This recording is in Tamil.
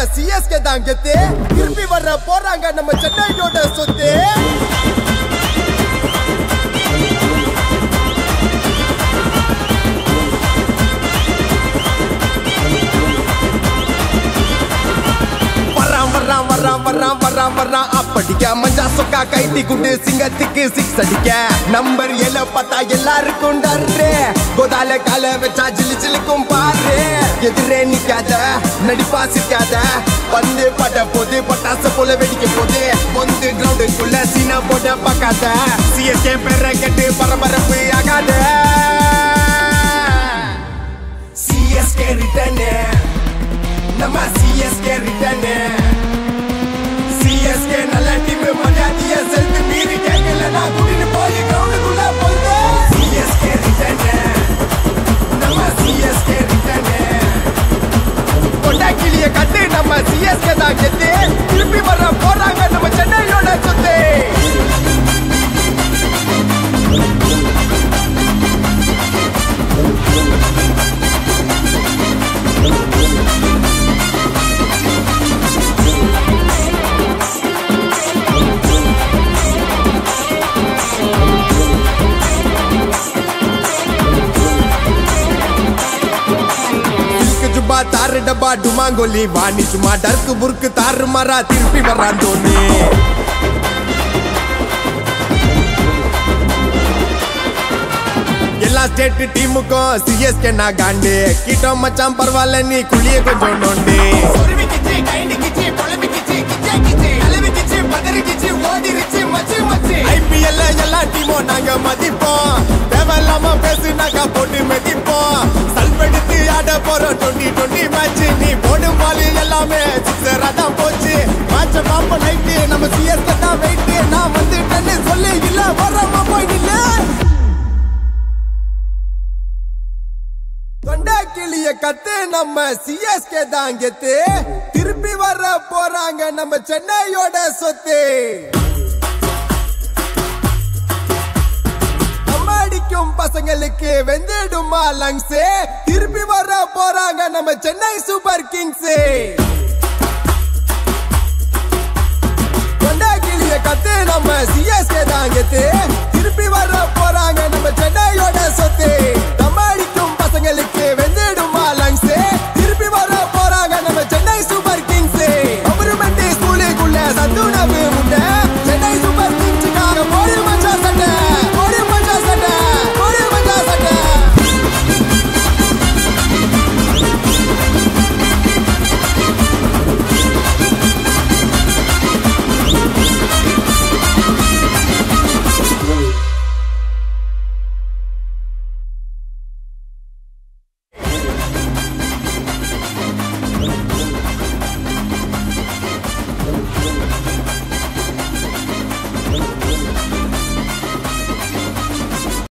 சிஎஸ்கே தான் கெத்து திருப்பி வர போறாங்க நம்ம சென்னையோட சொத்து வர்றான் வர்றான் வர்றான் வர்றான் வர்றான் வர்றான் அப்படிக்க மஞ்சா சொக்கா கைட்டி குண்டு சிங்கத்துக்கு சிக்ஸ் அடிக்க நம்பர் ஏழு பார்த்தா எல்லாருக்கும் டர்ரு கோதால கால வச்சா ஜிலு ஜிலுக்கும் பாரு எதிரே நிக்காத நடிப்பா சிக்காத வந்து பட போது பட்டாசு போல வெடிக்க போது வந்து கிரவுண்டுக்குள்ள சீனா போட பார்க்காத சிஎஸ்கே பேரை கெட்டு பரபரப்பு ஆகாத சிஎஸ்கே ரிட்டர்னு நம்ம சிஎஸ்கே ரிட்டர்னு சிஎஸ்கே நல்ல டீம் மரியாதைய செலுத்து மீறி கேட்கலனா கூட்டிட்டு போய் கிரவுண்டுக்குள்ள போயிடு சிஎஸ்கே ரிட்டர்னு நம்ம சிஎஸ்கே ரிட்டர்னு கொண்டாக்கிளிய கட்டு நம்ம சிஎஸ்கே தான் கெத்து திருப்பி வர போறாங்க நம்ம சென்னையோட சொத்து சில்க் ஜுப்பா தாரு டப்பா டுமாங்கோலி வாணி சும்மா டர்க்கு புர்க்கு தாறு மாறா திருப்பி வர்றான் தோனி எல்லா ஸ்டேட் டீமுக்கும் சிஎஸ்கே நான் காண்டு கிட்டோ மச்சான் பரவாயில்ல நீ குழிய கொஞ்சம் நோண்டி ஐபிஎல்ல எல்லா டீமும் நாங்க மதிப்போம் தேவையில்லாம பேசுனாக்கா போட்டு மதிப்போம் சல்பெடுத்து ஆட போறோம் டுவெண்ட்டி டுவெண்ட்டி மேட்ச் நீ போடும் பால் எல்லாமே சிக்ஸரா தான் போச்சு மேட்ச பாப்ப நைட்டு நம்ம சிஎஸ்கே தான் வெயிட் நான் வந்துட்டேன்னு சொல்லி இல்ல வராம போய் நில்லு தொண்டா கிளிய கத்து நம்ம சிஎஸ்கே தான் கெத்து திருப்பி வர போறாங்க நம்ம சென்னையோட சொத்து நம்ம அடிக்கும் பசங்களுக்கு வெந்திடுமா லங்ஸ் திருப்பி வர போறாங்க நம்ம சென்னை சூப்பர் கிங்ஸ் கொண்டா கிளிய கத்து நம்ம சிஎஸ்கே தான் கெத்து திருப்பி வர போறாங்க நம்ம